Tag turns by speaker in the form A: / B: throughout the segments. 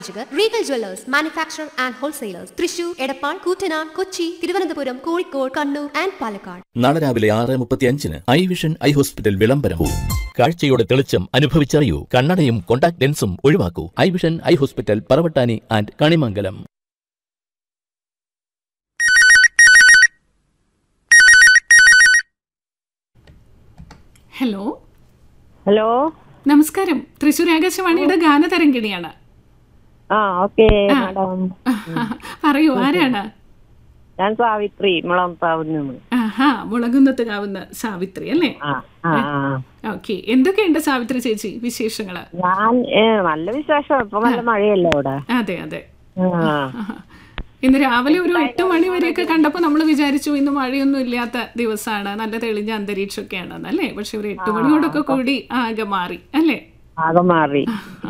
A: Regal jewellers manufacture and wholesalers Thrissur Edappal Koottanad Kochi Thiruvananthapuram Kozhikode Kannur and Palakkad
B: നാളെ രാവിലെ ആറ് മുപ്പത്തിയഞ്ചിന് ഐ വിഷൻ ഐ ഹോസ്പിറ്റൽ വിളംബരവും കാഴ്ചയുടെ തെളിച്ചം അനുഭവിച്ചറിയൂ കണ്ണടയും കോണ്ടാക്ട് ലെൻസും ഒഴിവാക്കൂ eye vision eye hospital Paravattani and Kanimangalam
C: hello
D: hello
C: നമസ്കാരം തൃശൂർ ആകാശവാണിയുടെ ഗാനതരംഗിണിയാണ്
D: ആ ഓക്കെ
C: ആ.
D: മാഡം
C: പറയൂ ആരാണ്
D: ഞാൻ സാവിത്രി മുളംപാവുന്നു
C: ആഹാ മുളകുന്നത്ത് കാവുന്ന സാവിത്രി അല്ലേ
D: ആ ആ ആ.
C: ഓക്കെ എന്തൊക്കെയുണ്ട് സാവിത്രി ചേച്ചി വിശേഷങ്ങള്
D: ഞാൻ ഏ, നല്ല വിശേഷം ഇപ്പൊ നല്ല മഴയല്ലേ അവിടെ
C: അതെ അതെ
D: ആ.
C: ആഹാ. ഇന്ന് രാവിലെ ഒരു എട്ട് മണി വരെയൊക്കെ കണ്ടപ്പോ നമ്മൾ വിചാരിച്ചു ഇന്ന് മഴയൊന്നും ഇല്ലാത്ത ദിവസമാണ് നല്ല തെളിഞ്ഞ അന്തരീക്ഷമൊക്കെയാണ് അല്ലേ പക്ഷെ ഒരു എട്ട് മണിയോടൊക്കെ കൂടി ആകെ മാറി അല്ലേ
D: ആകെ മാറി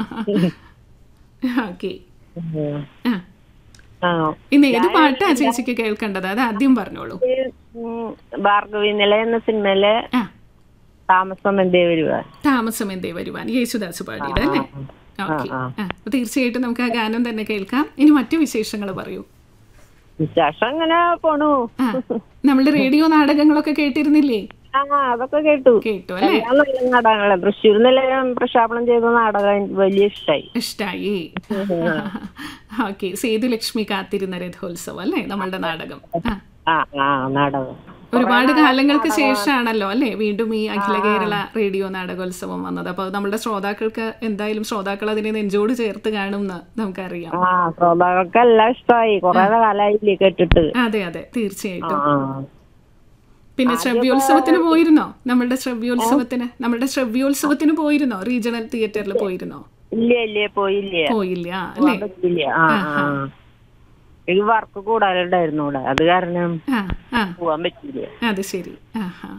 C: ഓക്കെ
D: ഉം.
C: ആ
D: ആ.
C: ഇന്ന് ഏത് പാട്ടാ ചേച്ചിക്ക് കേൾക്കേണ്ടത് അത് ആദ്യം പറഞ്ഞോളൂ
D: ഉം, ഭാർഗവി നില എന്ന സിനിമയിലെ
C: ആ
D: താമസം എന്തേ വരുക
C: താമസം എന്തേ വരുവാൻ യേശുദാസ് പാടിയത് അല്ലേ ഓക്കെ
D: ആ.
C: അപ്പൊ തീർച്ചയായിട്ടും നമുക്ക് ആ ഗാനം തന്നെ കേൾക്കാം ഇനി മറ്റു വിശേഷങ്ങൾ പറയൂ
D: വിശേഷം ഇങ്ങനെ പോണു
C: ആ നമ്മളുടെ റേഡിയോ നാടകങ്ങളൊക്കെ കേട്ടിരുന്നില്ലേ
D: ആ അതൊക്കെ കേട്ടു
C: കേട്ടു അല്ലേ
D: എല്ലാം നല്ല നാടകങ്ങളെ തൃശ്ശൂർ നിലയം പ്രക്ഷേപണം ചെയ്ത നാടകം എനിക്ക് വലിയ ഇഷ്ടായി
C: ഇഷ്ടായി ഓക്കെ സേതുലക്ഷ്മി കാത്തിരുന്ന രഥോത്സവം അല്ലേ നമ്മളുടെ നാടകം ആ
D: ആ ആ നാടകം
C: ഒരുപാട് കാലങ്ങൾക്ക് ശേഷമാണല്ലോ അല്ലേ വീണ്ടും ഈ അഖില കേരള റേഡിയോ നാടകോത്സവം വന്നത് അപ്പൊ നമ്മുടെ ശ്രോതാക്കൾക്ക് എന്തായാലും ശ്രോതാക്കൾ അതിനെ നെഞ്ചോട് ചേർത്ത് കാണുമെന്ന് നമുക്കറിയാം
D: ആ ശ്രോതാക്കൾക്ക് എല്ലാം ഇഷ്ടമായി കൊറേ കാലായില്ലേ കേട്ടിട്ട്
C: അതെ അതെ തീർച്ചയായിട്ടും
D: ആ
C: പിന്നെ ശ്രവ്യോത്സവത്തിന് പോയിരുന്നോ നമ്മളുടെ ശ്രവ്യോത്സവത്തിന് നമ്മളുടെ ശ്രവ്യോത്സവത്തിന് പോയിരുന്നോ റീജിയണൽ തിയേറ്ററിൽ പോയിരുന്നോ
D: ഇല്ല ഇല്ലേ പോയില്ലേ
C: പോയില്ല അല്ലേ
D: പറ്റില്ല ആ ആ എനിക്ക് വർക്ക് കൂടുതലുണ്ടായിരുന്നു ഇവിടെ അത് കാരണം
C: ആ ആ
D: പോവാൻ പറ്റില്ല
C: അത് ശരി ആഹാ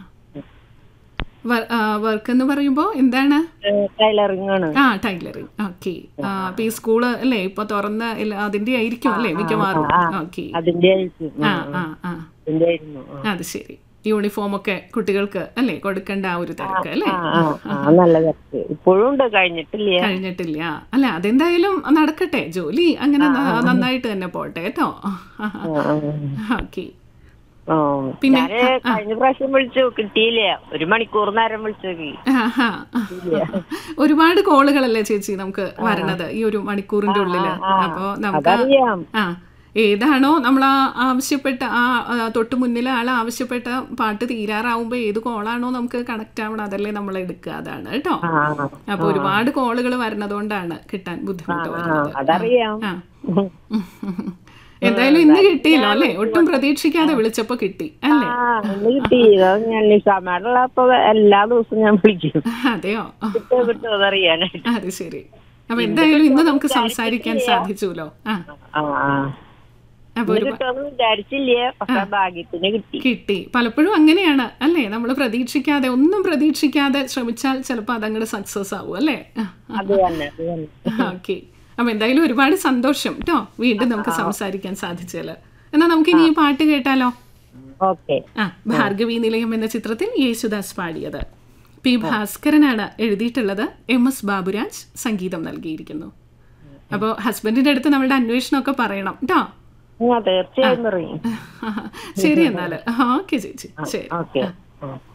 C: വർക്ക് എന്ന് പറയുമ്പോ എന്താണ്
D: ടൈലറിംഗ് ആണ്
C: ആ ടൈലറിങ് ഓക്കെ അപ്പൊ ഈ സ്കൂള് അല്ലേ ഇപ്പൊ തുറന്ന എല്ലാ- അതിന്റെ ആയിരിക്കും അല്ലേ മിക്കവാറും ഓക്കെ
D: അതിന്റെ ആയിരിക്കും
C: ആ ആ ആ
D: അതിന്റെ ആയിരുന്നു ആ.
C: അത് ശരി യൂണിഫോം ഒക്കെ കുട്ടികൾക്ക് അല്ലേ കൊടുക്കേണ്ട ആ ഒരു തിരക്ക് അല്ലേ
D: ആ ആ, ആ നല്ല തിരക്ക് ഇപ്പോഴും ഉണ്ട് കഴിഞ്ഞിട്ടില്ല
C: കഴിഞ്ഞിട്ടില്ല അല്ല അതെന്തായാലും നടക്കട്ടെ ജോലി അങ്ങനെ ന- നന്നായിട്ട് തന്നെ പോട്ടെ കേട്ടോ
D: ആ, ആ.
C: ഓക്കെ
D: ആ.
C: പിന്നെ,
D: ഞാന് കഴിഞ്ഞ പ്രാവശ്യം വിളിച്ചു കിട്ടിയില്ല ഒരു മണിക്കൂർ നേരം വിളിച്ചോക്കി
C: ആഹാ. ഒരുപാട് കോളുകളല്ലേ ചേച്ചി നമുക്ക് വരണത് ഈ ഒരു മണിക്കൂറിന്റെ ഉള്ളില് അപ്പൊ നമുക്ക്
D: അതറിയാം
C: ആ ഏതാണോ നമ്മൾ ആ ആവശ്യപ്പെട്ട ആ ആ, തൊട്ട് മുന്നിൽ ആൾ ആവശ്യപ്പെട്ട പാട്ട് തീരാറാവുമ്പോ ഏത് കോളാണോ നമുക്ക് കണക്ട് ആവണം അതല്ലേ നമ്മൾ എടുക്കുക അതാണ് കേട്ടോ
D: ആ
C: അപ്പൊ ഒരുപാട് കോളുകൾ വരണതുകൊണ്ടാണ് കിട്ടാൻ ബുദ്ധിമുട്ട്
D: ആ
C: വരുന്നത്
D: അതറിയാം
C: ആ എന്തായാലും ഇന്ന് കിട്ടിയല്ലോ അല്ലേ ഒട്ടും പ്രതീക്ഷിക്കാതെ വിളിച്ചപ്പോ കിട്ടി അല്ലേ
D: ആ ഇന്ന് കിട്ടി അത് ഞാൻ നിസാമാരുള്ളപ്പോ എല്ലാ ദിവസവും ഞാൻ വിളിക്കും
C: അതെയോ
D: കിട്ടോ കിട്ടോ അതറിയാനായിട്ട്
C: അത് ശരി അപ്പൊ എന്തായാലും ഇന്ന് നമുക്ക് സംസാരിക്കാൻ സാധിച്ചുല്ലോ ആ
D: ആ ആ
C: അപ്പൊ
D: ഇന്ന്
C: ഒരു
D: കിട്ടുമെന്ന് വിചാരിച്ചില്ല പക്ഷെ ഭാഗ്യത്തിന് കിട്ടി
C: കിട്ടി പലപ്പോഴും അങ്ങനെയാണ് അല്ലേ നമ്മൾ പ്രതീക്ഷിക്കാതെ ഒന്നും പ്രതീക്ഷിക്കാതെ ശ്രമിച്ചാൽ ചിലപ്പോൾ അതങ്ങോട്ട് സക്സസ് ആവും അല്ലേ
D: അത് തന്നെ അത് തന്നെ
C: ഓക്കെ അപ്പൊ എന്തായാലും ഒരുപാട് സന്തോഷം കേട്ടോ വീണ്ടും നമുക്ക് സംസാരിക്കാൻ സാധിച്ചാല് എന്നാ നമുക്ക് ഇനി ഈ പാട്ട് കേട്ടാലോ
D: ഓക്കെ
C: ആ ഭാർഗവി നിലയം എന്ന ചിത്രത്തിൽ യേശുദാസ് പാടിയത് പി ഭാസ്കരനാണ് എഴുതിയിട്ടുള്ളത് എം എസ് ബാബുരാജ് സംഗീതം നൽകിയിരിക്കുന്നു അപ്പോൾ ഹസ്ബൻഡിന്റെ അടുത്ത് നമ്മളുടെ അന്വേഷണമൊക്കെ പറയണം കേട്ടോ
D: ആ തീർച്ചയായും പറയും
C: ശരി എന്നാൽ ഓക്കെ ചേച്ചി ശരി
D: ഓക്കെ ആ